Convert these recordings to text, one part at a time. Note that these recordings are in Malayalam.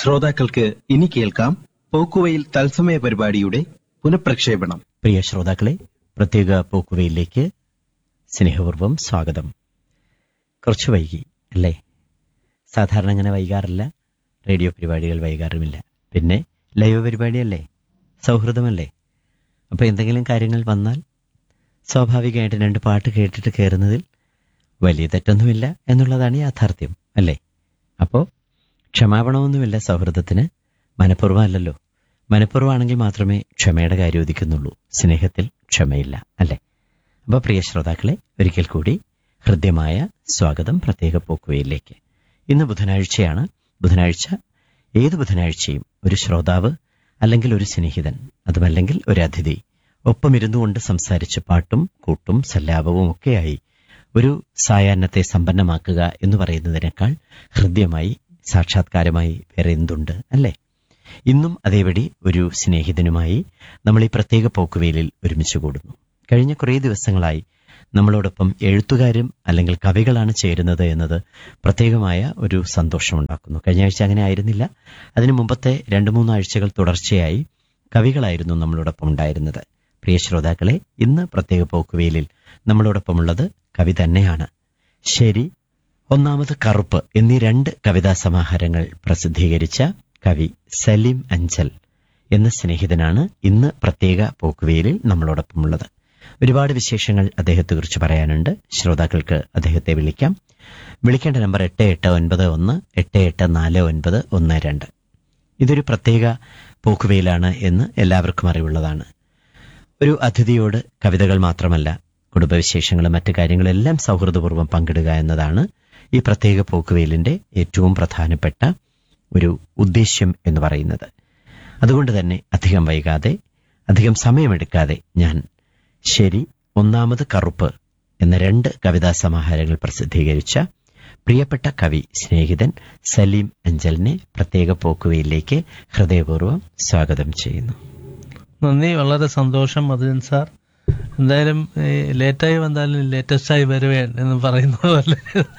ശ്രോതാക്കൾക്ക് ഇനി കേൾക്കാം പോക്കുവയിൽ തത്സമയ പരിപാടിയുടെ പുനഃപ്രക്ഷേപണം പ്രിയ ശ്രോതാക്കളെ പ്രത്യേക പോക്കുവയിലേക്ക് സ്നേഹപൂർവ്വം സ്വാഗതം കുറച്ച് വൈകി അല്ലേ സാധാരണ അങ്ങനെ വൈകാറില്ല റേഡിയോ പരിപാടികൾ വൈകാറുമില്ല പിന്നെ ലൈവ് പരിപാടിയല്ലേ സൗഹൃദമല്ലേ അപ്പോൾ എന്തെങ്കിലും കാര്യങ്ങൾ വന്നാൽ സ്വാഭാവികമായിട്ട് രണ്ട് പാട്ട് കേട്ടിട്ട് കയറുന്നതിൽ വലിയ തെറ്റൊന്നുമില്ല എന്നുള്ളതാണ് യാഥാർത്ഥ്യം അല്ലേ അപ്പോൾ ക്ഷമാപണമൊന്നുമില്ല സൗഹൃദത്തിന് മനഃപൂർവ്വമല്ലല്ലോ മനഃപൂർവ്വമാണെങ്കിൽ മാത്രമേ ക്ഷമയുടെ കാര്യം ഉദിക്കുന്നുള്ളൂ സ്നേഹത്തിൽ ക്ഷമയില്ല അല്ലേ അപ്പോൾ പ്രിയ ശ്രോതാക്കളെ ഒരിക്കൽ കൂടി ഹൃദ്യമായ സ്വാഗതം പ്രത്യേക പോക്കുവയിലേക്ക് ഇന്ന് ബുധനാഴ്ചയാണ് ബുധനാഴ്ച ഏത് ബുധനാഴ്ചയും ഒരു ശ്രോതാവ് അല്ലെങ്കിൽ ഒരു സ്നേഹിതൻ അതുമല്ലെങ്കിൽ ഒരു അതിഥി ഒപ്പമിരുന്നു കൊണ്ട് സംസാരിച്ച് പാട്ടും കൂട്ടും സല്ലാപവും ഒക്കെയായി ഒരു സായാഹ്നത്തെ സമ്പന്നമാക്കുക എന്ന് പറയുന്നതിനേക്കാൾ ഹൃദ്യമായി സാക്ഷാത്കാരമായി വേറെ എന്തുണ്ട് അല്ലേ ഇന്നും അതേപടി ഒരു സ്നേഹിതനുമായി നമ്മൾ ഈ പ്രത്യേക പോക്കുവേലിൽ ഒരുമിച്ച് കൂടുന്നു കഴിഞ്ഞ കുറേ ദിവസങ്ങളായി നമ്മളോടൊപ്പം എഴുത്തുകാരും അല്ലെങ്കിൽ കവികളാണ് ചേരുന്നത് എന്നത് പ്രത്യേകമായ ഒരു സന്തോഷമുണ്ടാക്കുന്നു കഴിഞ്ഞ ആഴ്ച അങ്ങനെ ആയിരുന്നില്ല അതിനു മുമ്പത്തെ രണ്ടു മൂന്നാഴ്ചകൾ തുടർച്ചയായി കവികളായിരുന്നു നമ്മളോടൊപ്പം ഉണ്ടായിരുന്നത് പ്രിയ ശ്രോതാക്കളെ ഇന്ന് പ്രത്യേക പോക്കുവേലിൽ നമ്മളോടൊപ്പമുള്ളത് കവി തന്നെയാണ് ശരി ഒന്നാമത് കറുപ്പ് എന്നീ രണ്ട് കവിതാ സമാഹാരങ്ങൾ പ്രസിദ്ധീകരിച്ച കവി സലീം അഞ്ചൽ എന്ന സ്നേഹിതനാണ് ഇന്ന് പ്രത്യേക പോക്കുവേലിൽ നമ്മളോടൊപ്പമുള്ളത് ഒരുപാട് വിശേഷങ്ങൾ അദ്ദേഹത്തെക്കുറിച്ച് പറയാനുണ്ട് ശ്രോതാക്കൾക്ക് അദ്ദേഹത്തെ വിളിക്കാം വിളിക്കേണ്ട നമ്പർ എട്ട് എട്ട് ഒൻപത് ഒന്ന് എട്ട് എട്ട് നാല് ഒൻപത് ഒന്ന് രണ്ട് ഇതൊരു പ്രത്യേക പോക്കുവയിലാണ് എന്ന് എല്ലാവർക്കും അറിവുള്ളതാണ് ഒരു അതിഥിയോട് കവിതകൾ മാത്രമല്ല കുടുംബവിശേഷങ്ങളും മറ്റു കാര്യങ്ങളെല്ലാം സൗഹൃദപൂർവ്വം പങ്കിടുക എന്നതാണ് ഈ പ്രത്യേക പോക്കുവെയിലിന്റെ ഏറ്റവും പ്രധാനപ്പെട്ട ഒരു ഉദ്ദേശ്യം എന്ന് പറയുന്നത് അതുകൊണ്ട് തന്നെ അധികം വൈകാതെ അധികം സമയമെടുക്കാതെ ഞാൻ ശരി ഒന്നാമത് കറുപ്പ് എന്ന രണ്ട് കവിതാ സമാഹാരങ്ങൾ പ്രസിദ്ധീകരിച്ച പ്രിയപ്പെട്ട കവി സ്നേഹിതൻ സലീം അഞ്ചലിനെ പ്രത്യേക പോക്കുവയിലേക്ക് ഹൃദയപൂർവ്വം സ്വാഗതം ചെയ്യുന്നു നന്ദി വളരെ സന്തോഷം മധുരൻ സാർ എന്തായാലും ലേറ്റായി വന്നാലും ലേറ്റസ്റ്റ് ആയി വരുവേൻ എന്ന് പറയുന്നത് പോലെ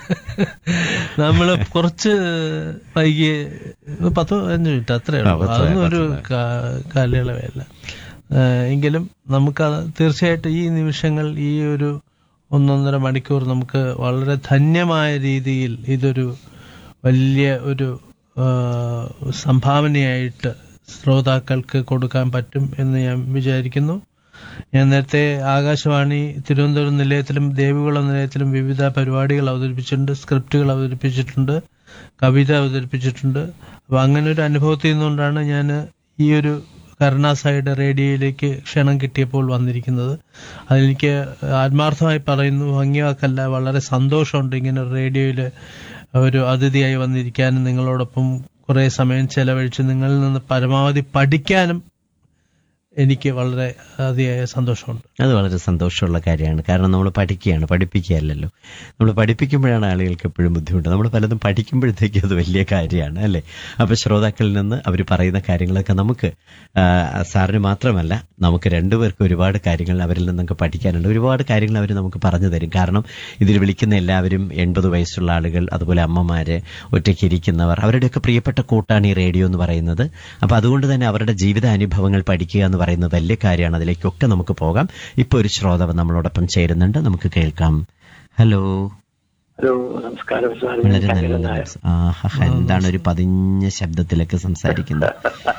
നമ്മൾ കുറച്ച് വൈകി പത്ത് പതിനഞ്ച് മിനിറ്റ് അത്രേ ആ, ഉള്ളൂ പത്ത് അതൊന്നും ഒരു പത്ത് കാ- കാലയളവല്ല ഏഹ് എങ്കിലും നമുക്ക് അത് തീർച്ചയായിട്ടും ഈ നിമിഷങ്ങൾ ഈ ഒരു ഒന്നൊന്നര മണിക്കൂർ നമുക്ക് വളരെ ധന്യമായ രീതിയിൽ ഇതൊരു വലിയ ഒരു ആ, സംഭാവനയായിട്ട് ശ്രോതാക്കൾക്ക് കൊടുക്കാൻ പറ്റും എന്ന് ഞാൻ വിചാരിക്കുന്നു ഞാൻ നേരത്തെ ആകാശവാണി തിരുവനന്തപുരം നിലയത്തിലും ദേവികുളം നിലയത്തിലും വിവിധ പരിപാടികൾ അവതരിപ്പിച്ചിട്ടുണ്ട് സ്ക്രിപ്റ്റുകൾ അവതരിപ്പിച്ചിട്ടുണ്ട് കവിത അവതരിപ്പിച്ചിട്ടുണ്ട് അപ്പൊ അങ്ങനെ ഒരു അനുഭവത്തിൽ നിന്നുകൊണ്ടാണ് ഞാൻ ഈ ഒരു കരുണാസായിയുടെ റേഡിയോയിലേക്ക് ക്ഷണം കിട്ടിയപ്പോൾ വന്നിരിക്കുന്നത് അതെനിക്ക് ആത്മാർത്ഥമായി പറയുന്നു ഭംഗിവാക്കല്ല വളരെ സന്തോഷമുണ്ട് ഇങ്ങനെ റേഡിയോയിൽ ഒരു അതിഥിയായി വന്നിരിക്കാനും നിങ്ങളോടൊപ്പം കുറെ സമയം ചെലവഴിച്ച് നിങ്ങളിൽ നിന്ന് പരമാവധി പഠിക്കാനും എനിക്ക് വളരെ അതിയായ സന്തോഷമുണ്ട് അത് വളരെ സന്തോഷമുള്ള കാര്യമാണ് കാരണം നമ്മൾ പഠിക്കുകയാണ് പഠിപ്പിക്കുകയല്ലല്ലോ നമ്മൾ പഠിപ്പിക്കുമ്പോഴാണ് ആളുകൾക്ക് എപ്പോഴും ബുദ്ധിമുട്ട് നമ്മൾ പലതും പഠിക്കുമ്പോഴത്തേക്കും അത് വലിയ കാര്യമാണ് അല്ലേ അപ്പൊ ശ്രോതാക്കളിൽ നിന്ന് അവർ പറയുന്ന കാര്യങ്ങളൊക്കെ നമുക്ക് ആ, സാറിന് മാത്രമല്ല നമുക്ക് രണ്ടുപേർക്കും ഒരുപാട് കാര്യങ്ങൾ അവരിൽ നിന്നൊക്കെ പഠിക്കാനുണ്ട് ഒരുപാട് കാര്യങ്ങൾ അവർ നമുക്ക് പറഞ്ഞു തരും കാരണം ഇതിൽ വിളിക്കുന്ന എല്ലാവരും എൺപത് വയസ്സുള്ള ആളുകൾ അതുപോലെ അമ്മമാര് ഒറ്റയ്ക്ക് ഇരിക്കുന്നവർ അവരുടെയൊക്കെ പ്രിയപ്പെട്ട കൂട്ടാണ് ഈ റേഡിയോ എന്ന് പറയുന്നത് അപ്പൊ അതുകൊണ്ട് തന്നെ അവരുടെ ജീവിത അനുഭവങ്ങൾ പഠിക്കുക എന്ന് പറയുന്നത് വലിയ കാര്യമാണ് അതിലേക്കൊക്കെ നമുക്ക് പോകാം ഇപ്പൊ ഒരു ശ്രോതാവ് നമ്മളോടൊപ്പം ചേരുന്നുണ്ട് നമുക്ക് കേൾക്കാം ഹലോ ഹലോ നമസ്കാരം സാർ ഞാൻ വളരെ ശങ്കരൻ നല്ലത് നായർ. ആഹാ എന്താണ് ഒരു പതിഞ്ഞ ശബ്ദത്തിലൊക്കെ സംസാരിക്കുന്നത്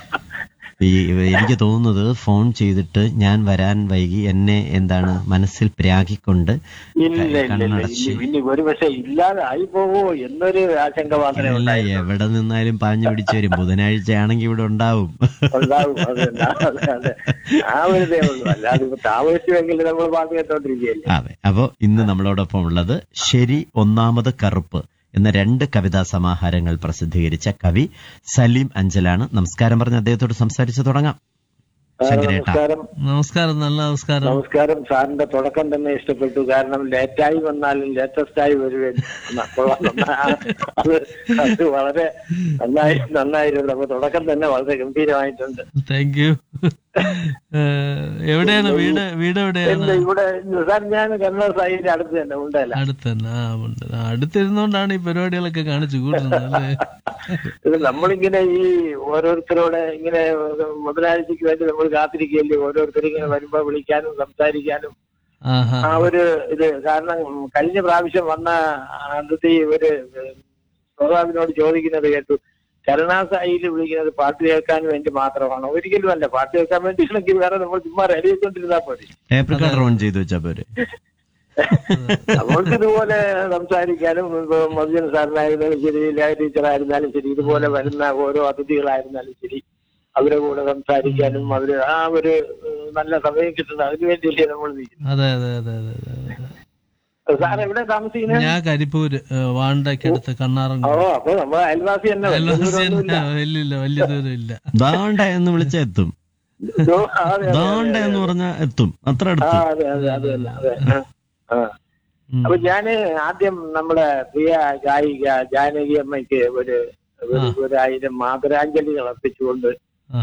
ഈ എനിക്ക് തോന്നുന്നത് ഫോൺ ചെയ്തിട്ട് ഞാൻ വരാൻ വൈകി എന്നെ എന്താണ് മനസ്സിൽ പ്രാഗിക്കൊണ്ട് ഇല്ല ഇല്ല ഇല്ല കണ്ണടച്ച് ഇനി ഇനി ഒരു പക്ഷെ ഇല്ലാതായി പോവോ എന്നൊരു ആശങ്ക മാത്രമേ അല്ല ഉണ്ടായി എവിടെ നിന്നാലും പാഞ്ഞു പിടിച്ചു വരും ബുധനാഴ്ച ആണെങ്കിൽ ഇവിടെ ഉണ്ടാവും ഉണ്ടാവും അത് തന്നെ. അതെ, അതെ. ആ ഒരു ഇതേ ഉള്ളൂ അല്ലാതെ ഇപ്പൊ താമസിച്ചുവെങ്കിൽ നമ്മൾ പാട്ട് കേട്ടോണ്ടിരിക്കുകയല്ലേ അതെ അപ്പോ ഇന്ന് നമ്മളോടൊപ്പം ഉള്ളത് ശരി ഒന്നാമത് കറുപ്പ് എന്ന രണ്ട് കവിതാ സമാഹാരങ്ങൾ പ്രസിദ്ധീകരിച്ച കവി സലീം അഞ്ചലാണ് നമസ്കാരം പറഞ്ഞ് അദ്ദേഹത്തോട് സംസാരിച്ചു തുടങ്ങാം സാർ, ശങ്കരേട്ടാ നമസ്കാരം നമസ്കാരം നല്ല നമസ്കാരം നമസ്കാരം സാറിന്റെ തുടക്കം തന്നെ ഇഷ്ടപ്പെട്ടു കാരണം ലേറ്റായി വന്നാലും ലേറ്റസ്റ്റ് ആയി വരുവേൻ ന- കൊള്ളാം. നന്നാ- അത് അത് വളരെ നന്നായി നന്നായിരുന്നു അപ്പൊ തുടക്കം തന്നെ വളരെ ഗംഭീരമായിട്ടുണ്ട് താങ്ക് യു എവിടെയാണ് വീട് വീട് എവിടെയാണ് എന്റെ ഇവിടെ സാർ ഞാൻ കണ്ണൂർ സാഹിന്റെ അടുത്ത് തന്നെ ഉണ്ടല്ല അടുത്ത് തന്നെ ആ ഉണ്ട് ആ, അടുത്തിരുന്നോണ്ടാണ് ഈ പരിപാടികളൊക്കെ കാണിച്ചു കൂടുന്നത് അല്ലേ ഇത് നമ്മളിങ്ങനെ ഈ ഓരോരുത്തരോട് ഇങ്ങനെ മുതലാളിക്ക് വേണ്ടി നമ്മൾ കാത്തിരിക്കുകയല്ലേ ഓരോരുത്തരും ഇങ്ങനെ വരുമ്പോ വിളിക്കാനും സംസാരിക്കാനും ആഹാ ആ ഒരു ഇത് കാരണം കഴിഞ്ഞ പ്രാവശ്യം വന്ന അന്നത്തെ ഒരു ശ്രോതാവിനോട് ചോദിക്കുന്നത് കേട്ടു കരുണാസായിൽ വിളിക്കുന്നത് പാട്ട് കേൾക്കാൻ വേണ്ടി മാത്രമാണ് ഒരിക്കലും അല്ല പാട്ട് കേൾക്കാൻ വേണ്ടിയില്ലെങ്കിൽ വേറെ നമ്മൾ ചുമ്മാ റെഡി ചെയ്തോണ്ടിരുന്നാ മതി ടേപ്പ് റെക്കോർഡർ ഓൺ ചെയ്ത് വെച്ചാ പോരെ നമ്മൾക്ക് ഇതുപോലെ സംസാരിക്കാനും ഇപ്പൊ മധുജൻ സാറിനായിരുന്നാലും ശരി ലയ ടീച്ചറായിരുന്നാലും ശരി ഇതുപോലെ വരുന്ന ഓരോ അതിഥികളായിരുന്നാലും ശരി അവരെ കൂടെ സംസാരിക്കാനും അവര് ആ ഒരു ഏഹ്, നല്ല സമയം കിട്ടുന്നത് അതിനു വേണ്ടിയല്ലേ നമ്മൾ നിൽക്കുന്നത് അതെ അതെ അതെ അതെ അതെ അതെ സാർ എവിടെ താമസിക്കുന്നത് ഞാൻ കരിപ്പൂര് ഏഹ്, വാണ്ടയ്ക്കടുത്ത് ഓ കണ്ണാറങ്കോട് അപ്പൊ നമ്മൾ അയൽവാസി തന്നെ അയൽവാസി തന്നെ. വലിയ വലിയ ദൂരം ഇല്ല ദാണ്ട എന്ന് വിളിച്ചാ എത്തും ഓ, അതെ, അതെ, ദാണ്ട എന്ന് പറഞ്ഞാ എത്തും അത്ര ആ, അടുത്ത് അതെ അതെ അതെ അതെ അതെ ആ, ആ. ഉം. അപ്പൊ ഞാന് ആദ്യം നമ്മുടെ പ്രിയ ഗായിക ജാനകി അമ്മയ്ക്ക് ഒരു ഒരു- ഒരു ആയിരം മാതരാഞ്ജലികൾ അർപ്പിച്ചുകൊണ്ട് ആ.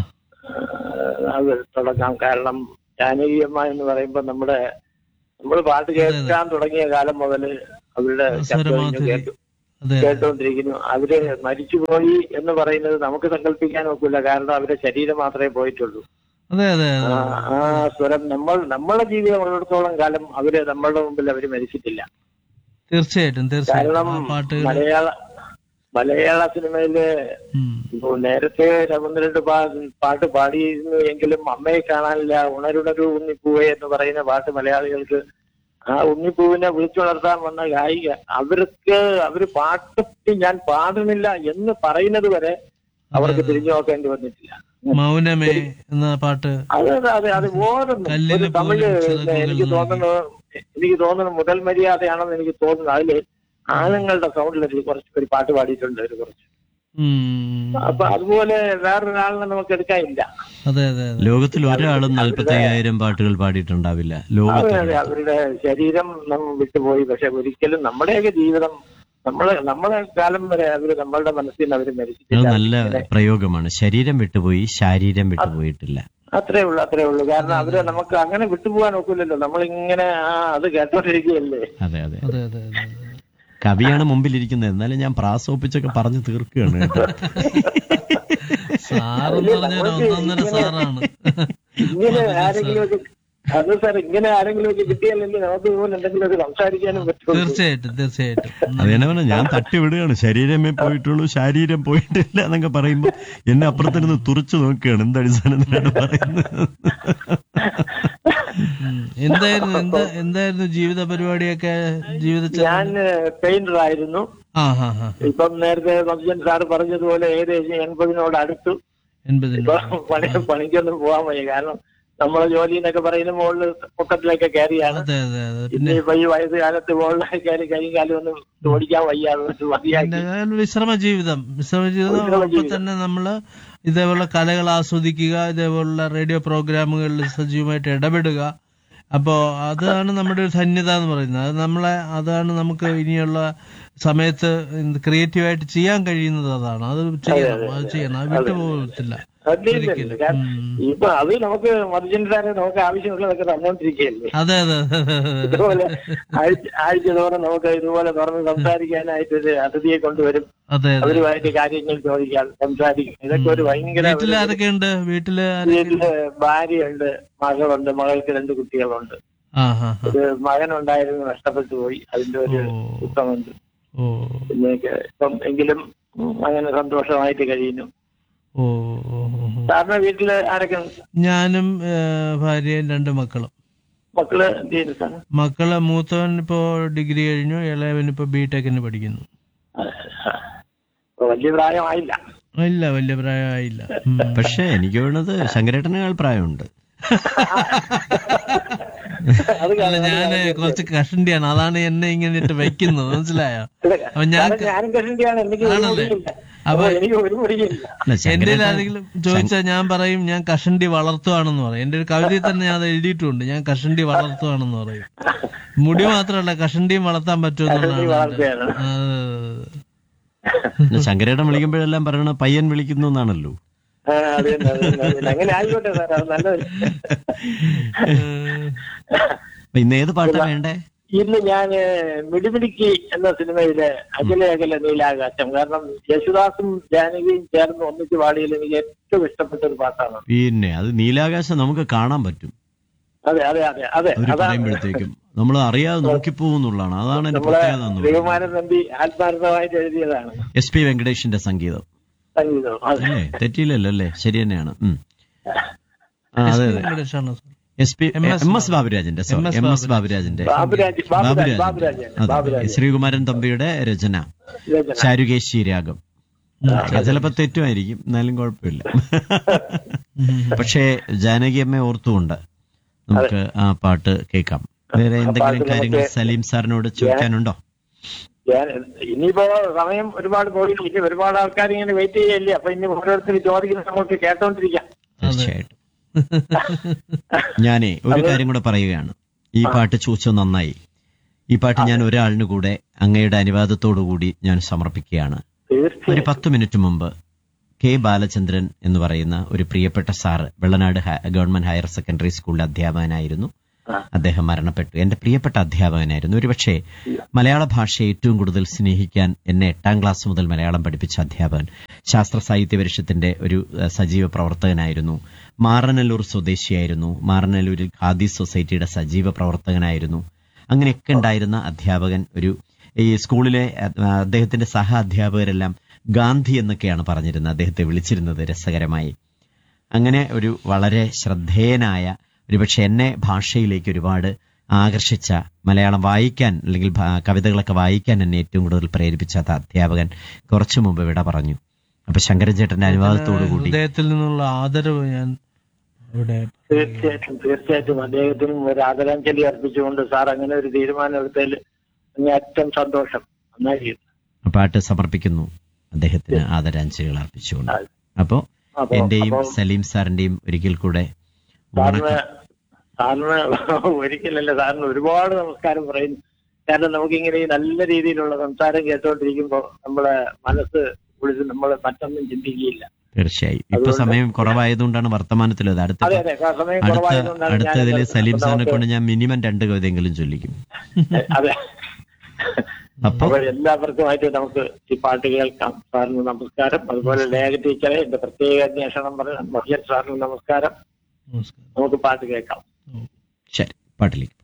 ആ, അത് തുടങ്ങാം കാരണം ജാനകി അമ്മ എന്ന് പറയുമ്പോ നമ്മുടെ നമ്മൾ പാട്ട് കേൾക്കാൻ തുടങ്ങിയ കാലം മുതൽ അവരുടെ ശബ്ദം ഇങ്ങനെ സ്വരമാധുരി കേട്ടു അതെ കേട്ടുകൊണ്ടിരിക്കുന്നു അവര് മരിച്ചുപോയി എന്ന് പറയുന്നത് നമുക്ക് സങ്കല്പിക്കാൻ ഒക്കില്ല കാരണം അവരുടെ ശരീരം മാത്രമേ പോയിട്ടുള്ളൂ അതെ അതെ അതെ ആ ആ സ്വരം നമ്മൾ നമ്മളുടെ ജീവിതം ഉള്ളിടത്തോളം കാലം അവര് നമ്മളുടെ മുമ്പിൽ അവര് മരിച്ചിട്ടില്ല തീർച്ചയായിട്ടും തീർച്ചയായിട്ടും കാരണം ആ പാട്ടുകൾ മലയാള മലയാള സിനിമയില് ഉം. ഇപ്പൊ നേരത്തെ ഒന്ന് രണ്ട് പാ- പാട്ട് പാടിയിരുന്നു എങ്കിലും അമ്മയെ കാണാനില്ല ഉണരുണരു ഉണ്ണിപ്പൂവേ എന്ന് പറയുന്ന പാട്ട് മലയാളികൾക്ക് ആ ഉണ്ണിപ്പൂവിനെ വിളിച്ചുണർത്താൻ വന്ന ഗായിക അവർക്ക് അവര് പാട്ട് ഞാൻ പാടുന്നില്ല എന്ന് പറയുന്നത് വരെ അവർക്ക് തിരിഞ്ഞു നോക്കേണ്ടി വന്നിട്ടില്ല മൗനമേ എന്ന പാട്ട് അതെ അതെ അതെ അത് ഓരോന്നും കല്ലിന് ഒരു തമിഴ് പോലും ചിറകുകൾ എനിക്ക് നൽകി. തോന്നുന്നു എനിക്ക് തോന്നുന്നു മുതൽ മര്യാദയാണെന്ന് എനിക്ക് തോന്നുന്നു അതില് ആണുങ്ങളുടെ സൗണ്ടിൽ ഒരു കുറച്ച് ഒരു പാട്ട് പാടിയിട്ടുണ്ട് ഒരു കുറച്ച് ഉം. അപ്പൊ അതുപോലെ വേറൊരാളിനെ നമുക്ക് എടുക്കാനില്ല അതെ അതെ അതെ ലോകത്തിൽ ഒരാളും നാൽപ്പത്തി അയ്യായിരം പാട്ടുകൾ പാടിയിട്ടുണ്ടാവില്ല അതെ ലോകത്തിൽ അതെ അവരുടെ ശരീരം നമ്മൾ വിട്ടുപോയി പക്ഷെ ഒരിക്കലും നമ്മുടെയൊക്കെ ജീവിതം നമ്മളെ നമ്മളെ കാലം വരെ അവര് നമ്മളുടെ മനസ്സിൽ നിന്ന് അവര് അത് മരിച്ചിട്ടില്ല നല്ല പ്രയോഗമാണ് ശരീരം വിട്ടുപോയി ശാരീരം വിട്ടുപോയിട്ടില്ല അത്രേ ഉള്ളൂ അത്രേ ഉള്ളൂ കാരണം അവര് നമുക്ക് അങ്ങനെ വിട്ടുപോകാൻ ഒക്കില്ലല്ലോ നമ്മളിങ്ങനെ ആ അത് കേട്ടോണ്ടിരിക്കുകയല്ലേ അതെ അതെ അതെ അതെ അതെ അതെ. കവിയാണ് മുമ്പിലിരിക്കുന്നത് എന്നാലും ഞാൻ പ്രാസോപ്പിച്ചൊക്കെ പറഞ്ഞു തീർക്കുകയാണ് കേട്ടോ സാറെന്ന് പറഞ്ഞാൽ ഒന്നൊന്നര സാറാണ് ഇങ്ങനെ ആരെങ്കിലും ഒക്കെ അത് സാർ ഇങ്ങനെ ആരെങ്കിലും ഒക്കെ കിട്ടിയാലല്ലേ നമുക്ക് ഇതുപോലെ എന്തെങ്കിലും ഒക്കെ സംസാരിക്കാനും പറ്റുള്ളൂ തീർച്ചയായിട്ടും തീർച്ചയായിട്ടും അത് തന്നെ പറഞ്ഞ ഞാൻ തട്ടി വിടുകയാണ് ശരീരമേ പോയിട്ടുള്ളൂ ശരീരം പോയിട്ടില്ല എന്നൊക്കെ പറയുമ്പോ എന്നെ അപ്പുറത്തിരുന്ന് തുറച്ചു നോക്കുകയാണ് എന്ത് അടിസ്ഥാനത്തിലാണ് പറയുന്നത് ഉം. എന്തായിരുന്നു എന്താ എന്തായിരുന്നു ജീവിത പരിപാടിയൊക്കെ ജീവിത ഞാൻ പെയിന്റർ ആയിരുന്നു ആ ഹാ ഹാ ഇപ്പം നേരത്തെ മധുജൻ സാർ പറഞ്ഞതുപോലെ ഏകദേശം എൺപതിനോട് അടുത്തു എൺപതിന് ഇപ്പൊ പണി പണിക്കൊന്നും പോകാൻ വയ്യ കാരണം നമ്മളെ ജോലി എന്നൊക്കെ പറയുന്ന മുകളിൽ പൊക്കത്തിലൊക്കെ കയറിയാണ് അതെ അതെ അതെ പിന്നെ ഇപ്പൊ ഈ വയസ്സ് കാലത്ത് മുകളിലൊക്കെ കയറി കൈയും കാലം ഒന്നും ഓടിക്കാൻ വയ്യ അതുകൊണ്ട് മതിയാക്കി പിന്നെ വിശ്രമ ജീവിതം വിശ്രമ ജീവിതം വിശ്രമ അപ്പൊ തന്നെ നമ്മള് ഇതേപോലെ കലകൾ ആസ്വദിക്കുക ഇതേപോലുള്ള റേഡിയോ പ്രോഗ്രാമുകളിൽ സജീവമായിട്ട് ഇടപെടുക അപ്പോ അതാണ് നമ്മുടെ ഒരു ധന്യത എന്ന് പറയുന്നത് അത് നമ്മളെ അതാണ് നമുക്ക് ഇനിയുള്ള സമയത്ത് ക്രിയേറ്റീവായിട്ട് ചെയ്യാൻ കഴിയുന്നത് അതാണ് അത് ചെയ്യണം അത് ചെയ്യണം അത് വിട്ടുപോകത്തില്ല അതില്ല കാരണം ഇപ്പൊ അത് നമുക്ക് മധുജൻ സാറെ നമുക്ക് ആവശ്യമുള്ളതൊക്കെ തന്നോണ്ടിരിക്കുകയല്ലേ അതെ അതെ അതെ, അതെ, അതെ. ഇതുപോലെ ആഴ്ച ആഴ്ച തോറും നമുക്ക് ഇതുപോലെ തുറന്ന് സംസാരിക്കാനായിട്ട് ഒരു അതിഥിയെ കൊണ്ടുവരും അതെ അതെ അവരുമായിട്ട് കാര്യങ്ങൾ ചോദിക്കാം സംസാരിക്കാം ഇതൊക്കെ ഒരു ഭയങ്കര വീട്ടിൽ ആരൊക്കെയുണ്ട് വീട്ടില് ആരൊക്കെ വീട്ടില് ഭാര്യയുണ്ട് മകളുണ്ട് മകൾക്ക് രണ്ട് കുട്ടികളുണ്ട് ആ ഹാ ഹാ ഒരു മകനുണ്ടായിരുന്നു നഷ്ടപ്പെട്ടു പോയി അതിന്റെ ഒരു ഓ. ദുഃഖമുണ്ട് ഓ പിന്നെ ഇപ്പം എങ്കിലും ഉം, അങ്ങനെ സന്തോഷമായിട്ട് കഴിയുന്നു ഓ ഓ, ഓ, ഓ. സാറിന്റെ വീട്ടില് ആരൊക്കെ ഉണ്ട്? ഞാനും ഏ, ഭാര്യയും രണ്ട് മക്കളും മക്കള് എന്ത് ചെയ്യുന്നു സാർ മക്കളെ മൂത്തവൻ ഇപ്പോ ഡിഗ്രി കഴിഞ്ഞു ഇളയവൻ ഇപ്പോ ബി ടെക്കിന് പഠിക്കുന്നു ഇപ്പൊ വലിയ പ്രായമായില്ല ഇല്ല വലിയ പ്രായമായില്ല ഉം. പക്ഷേ എനിക്ക് തോന്നുന്നത് ശങ്കരേട്ടനേക്കാൾ പ്രായമുണ്ട് അത് അല്ല ഞാന് കുറച്ച് കഷണ്ടിയാണ് അതാണ് എന്നെ ഇങ്ങനെ ഇട്ട് വെക്കുന്നത് മനസ്സിലായോ അപ്പൊ ഞാൻ കാരണം ഞാനും കഷണ്ടിയാണ് എനിക്ക് ഒരു ആണല്ലേ? മുടിയില്ല അപ്പൊ അപ്പൊ എനിക്ക് ഒരു മുടിയില്ല അല്ല എന്റെ ശങ്കരേട്ടൻ ആരെങ്കിലും ചോദിച്ചാൽ ഞാൻ പറയും ഞാൻ കഷണ്ടി വളർത്തുവാണെന്ന് പറയും എന്റെ ഒരു കവിതയിൽ തന്നെ ഞാൻ അത് എഴുതിയിട്ടുണ്ട് ഞാൻ കഷണ്ടി വളർത്തുവാണെന്ന് പറയും മുടി മാത്രമല്ല കഷണ്ടിയും വളർത്താൻ കഷണ്ടി പറ്റുമെന്നുള്ളതാണ് വളർത്തുകയാണ് പിന്നെ ശങ്കരേട്ടൻ വിളിക്കുമ്പോഴെല്ലാം പറയണ പയ്യൻ വിളിക്കുന്നു എന്നാണല്ലോ ആ, അത് തന്നെ, അത് തന്നെ, അത് തന്നെ. അങ്ങനെ ആയിക്കോട്ടെ സാർ അത് നല്ലത് അപ്പൊ ഇന്ന് ഏത് പാട്ടാ വേണ്ടേ ഇന്ന് ഞാൻ മിടിമിടിക്കി എന്ന സിനിമയിലെ അകലെ അകലെ നീലാകാശം കാരണം യേശുദാസും ജാനകിയും ചേർന്ന് ഒന്നിച്ച് പാടിയതിൽ എനിക്ക് ഏറ്റവും ഇഷ്ടപ്പെട്ട ഒരു പാട്ടാണ് പിന്നെ അത് നീലാകാശം നമുക്ക് കാണാൻ പറ്റും അതെ അതെ അതെ അതെ അവര് അതാണ് പറയുമ്പോഴത്തേക്കും നമ്മൾ അറിയാതെ നോക്കിപ്പോകുന്നുള്ളതാണ് അതാണ് എന്റെ നമ്മളെ പ്രത്യേകത എന്ന് പറയുന്നത് ശ്രീകുമാരൻ നമ്പി ആത്മാർത്ഥമായിട്ട് എഴുതിയതാണ് എസ് പി വെങ്കടേഷിന്റെ സംഗീതം സംഗീതം അതെ അല്ലേ തെറ്റിയില്ലല്ലോ അല്ലേ ശരി തന്നെയാണ് ഉം. ആ, അതെ അതെ വെങ്കടേഷാണ് sir S P M S M S ബാബുരാജിന്റെ sorry M S M S ബാബുരാജിന്റെ ബാബുരാജ് ബാബുരാജ് ബാബുരാജിന്റെ ബാബുരാജ് അതെ ബാബുരാജ് ശ്രീകുമാരൻ തമ്പിയുടെ രചന രചന. ചാരുകേശി രാഗം അത് ചിലപ്പോ തെറ്റുമായിരിക്കും എന്നാലും കുഴപ്പമില്ല പക്ഷേ ജാനകി അമ്മ ഓർത്തുകൊണ്ട് നമുക്ക് ആ പാട്ട് കേൾക്കാം വേറെ എന്തെങ്കിലും പാട്ട് കാര്യങ്ങൾ നമുക്ക് സലീം സാറിനോട് ചോദിക്കാനുണ്ടോ ഞാൻ ഇനിയിപ്പോ സമയം ഒരുപാട് പോയി ഇനി ഒരുപാട് ആൾക്കാർ ഇങ്ങനെ വെയിറ്റ് ചെയ്യല്ലേ അപ്പൊ ഇനി ഓരോരുത്തർ ചോദിക്കുന്നത് നമുക്ക് കേട്ടോണ്ടിരിക്കാം തീർച്ചയായിട്ടും ഞാനേ ഒരു കാര്യം കൂടെ പറയുകയാണ് ഈ പാട്ട് ചോദിച്ചത് നന്നായി ഈ പാട്ട് ഞാൻ ഒരാളിന് കൂടെ അങ്ങയുടെ അനുവാദത്തോടു കൂടി ഞാൻ സമർപ്പിക്കുകയാണ് ഒരു തീർച്ചയായും പത്ത് മിനിറ്റ് മുമ്പ് കെ ബാലചന്ദ്രൻ എന്ന് പറയുന്ന ഒരു പ്രിയപ്പെട്ട സാറ് വെള്ളനാട് ഹ- ഗവൺമെന്റ് ഹയർ സെക്കൻഡറി സ്കൂളിലെ അധ്യാപകനായിരുന്നു ആ. അദ്ദേഹം മരണപ്പെട്ടു എന്റെ പ്രിയപ്പെട്ട അധ്യാപകനായിരുന്നു ഒരുപക്ഷെ മലയാള ഭാഷയെ ഏറ്റവും കൂടുതൽ സ്നേഹിക്കാൻ എന്നെ എട്ടാം ക്ലാസ് മുതൽ മലയാളം പഠിപ്പിച്ച അധ്യാപകൻ ശാസ്ത്ര സാഹിത്യ പരിഷത്തിന്റെ ഒരു ഏഹ്, സജീവ പ്രവർത്തകനായിരുന്നു മാറനല്ലൂർ സ്വദേശിയായിരുന്നു മാറനല്ലൂരിൽ ഖാദി സൊസൈറ്റിയുടെ സജീവ പ്രവർത്തകനായിരുന്നു അങ്ങനെയൊക്കെ ഉണ്ടായിരുന്ന അധ്യാപകൻ ഒരു ഈ സ്കൂളിലെ അഹ്, അദ്ദേഹത്തിന്റെ സഹ അധ്യാപകരെല്ലാം ഗാന്ധി എന്നൊക്കെയാണ് പറഞ്ഞിരുന്നത് അദ്ദേഹത്തെ വിളിച്ചിരുന്നത് രസകരമായി അങ്ങനെ ഒരു വളരെ ശ്രദ്ധേയനായ ഒരുപക്ഷെ എന്നെ ഭാഷയിലേക്ക് ഒരുപാട് ആകർഷിച്ച മലയാളം വായിക്കാൻ അല്ലെങ്കിൽ ഭാ- കവിതകളൊക്കെ വായിക്കാൻ എന്നെ ഏറ്റവും കൂടുതൽ പ്രേരിപ്പിച്ച ആ അധ്യാപകൻ കുറച്ചു മുമ്പ് വിട പറഞ്ഞു അപ്പൊ ശങ്കരൻ ചേട്ടന്റെ അനുവാദത്തോടു കൂടി ഹൃദയത്തിൽ നിന്നുള്ള ആദരവ് ഞാൻ ഇവിടെ തീർച്ചയായിട്ടും തീർച്ചയായിട്ടും അദ്ദേഹത്തിനും ഒരു ആദരാഞ്ജലി അർപ്പിച്ചുകൊണ്ട് സാർ അങ്ങനെ ഒരു തീരുമാനം എടുത്തതിൽ അങ്ങേയറ്റം സന്തോഷം നന്നായി ചെയ്തു. ആ പാട്ട് സമർപ്പിക്കുന്നു അദ്ദേഹത്തിന് ആദരാഞ്ജലികൾ അർപ്പിച്ചുകൊണ്ട് അതെ. അപ്പോ അപ്പോ- എന്റെയും അപ്പോ സലീം സാറിന്റെയും ഒരിക്കൽ കൂടെ സാറിന് സാറിന് ഒരിക്കലല്ല സാറിന് ഒരുപാട് നമസ്കാരം പറയുന്നു കാരണം നമുക്കിങ്ങനെ ഈ നല്ല രീതിയിലുള്ള സംസാരം കേട്ടോണ്ടിരിക്കുമ്പോ നമ്മളെ മനസ്സ് കുളിച്ച് നമ്മൾ മറ്റൊന്നും ചിന്തിക്കുകയില്ല തീർച്ചയായും ഇപ്പൊ അതുകൊണ്ട് സമയം കുറവായതുകൊണ്ടാണ് വർത്തമാനത്തിലത് അടുത്ത അതെ അതെ ആ സമയം അടുത്ത കുറവായതുകൊണ്ടാണ് അടുത്തതിൽ ഞാനിത് സലീം സാറിനെ നമുക്ക് കൊണ്ട് ഞാൻ മിനിമം രണ്ട് കവിതയെങ്കിലും ചൊല്ലിക്കും അതെ അപ്പൊ അപ്പോൾ എല്ലാവർക്കുമായിട്ട് നമുക്ക് ഈ പാട്ട് കേൾക്കാം സാറിന് നമസ്കാരം അതുപോലെ ലേഖ ടീച്ചറെ എന്റെ പ്രത്യേക അന്വേഷണം പറഞ്ഞ മഹിയൻ സാറിന് നമസ്കാരം നമസ്കാരം നമുക്ക് പാട്ട് കേൾക്കാം ശരി പാട്ടിലേക്ക്